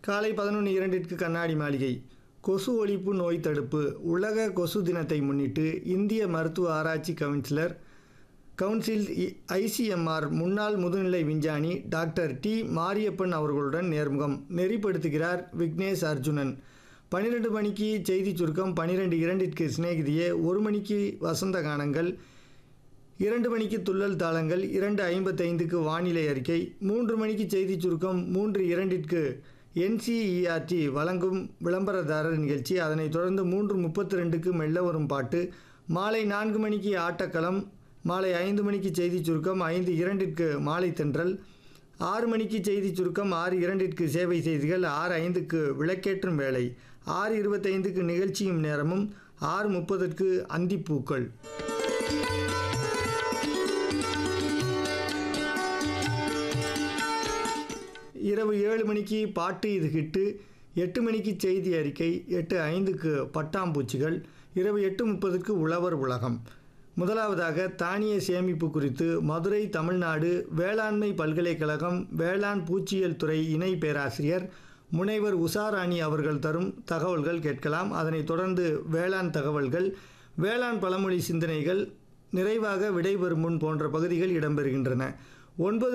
காலை பதினொன்று இரண்டிற்கு கண்ணாடி மாளிகை கொசு ஒழிப்பு நோய் தடுப்பு உலக கொசு தினத்தை முன்னிட்டு இந்திய மருத்துவ ஆராய்ச்சி கவுன்சிலர் கவுன்சில் ஐசிஎம்ஆர் முன்னாள் முதுநிலை விஞ்ஞானி டாக்டர் டி மாரியப்பன் அவர்களுடன் நேர்முகம் நெறிப்படுத்துகிறார் விக்னேஷ் அர்ஜுனன் பன்னிரெண்டு மணிக்கு செய்தி சுருக்கம் பன்னிரெண்டு இரண்டிற்கு சிநேகிதியே ஒரு மணிக்கு வசந்த கானங்கள் இரண்டு மணிக்கு துள்ளல் தாளங்கள் இரண்டு ஐம்பத்தைந்துக்கு வானிலை அறிக்கை மூன்று மணிக்கு செய்தி சுருக்கம் மூன்று இரண்டிற்கு என்சிஇஆர்டி வழங்கும் விளம்பரதாரர் நிகழ்ச்சி அதனைத் தொடர்ந்து மூன்று முப்பத்தி ரெண்டுக்கு மெல்ல வரும் பாட்டு மாலை நான்கு மணிக்கு ஆட்டக்களம் மாலை ஐந்து மணிக்கு செய்தி சுருக்கம் ஐந்து இரண்டிற்கு மாலை தென்றல் ஆறு மணிக்கு செய்தி சுருக்கம் ஆறு இரண்டிற்கு சேவை செய்திகள் ஆறு ஐந்துக்கு விளக்கேற்றும் வேலை ஆறு இருபத்தைந்துக்கு நிகழ்ச்சியும் நேரமும் ஆறு முப்பதுக்கு அந்திப்பூக்கள் இரவு ஏழு மணிக்கு பாட்டு இது ஹிட்டு எட்டு மணிக்கு செய்தி அறிக்கை எட்டு ஐந்துக்கு பட்டாம்பூச்சிகள் இரவு எட்டு முப்பதுக்கு உழவர் உலகம் முதலாவதாக தானிய சேமிப்பு குறித்து மதுரை தமிழ்நாடு வேளாண்மை பல்கலைக்கழகம் வேளாண் பூச்சியியல் துறை இணை பேராசிரியர் முனைவர் உஷாராணி அவர்கள் தரும் தகவல்கள் கேட்கலாம் அதனைத் தொடர்ந்து வேளாண் தகவல்கள் வேளாண் பழமொழி சிந்தனைகள் நிறைவாக விடைபெறும் முன் போன்ற பகுதிகள் இடம்பெறுகின்றன ஒன்பது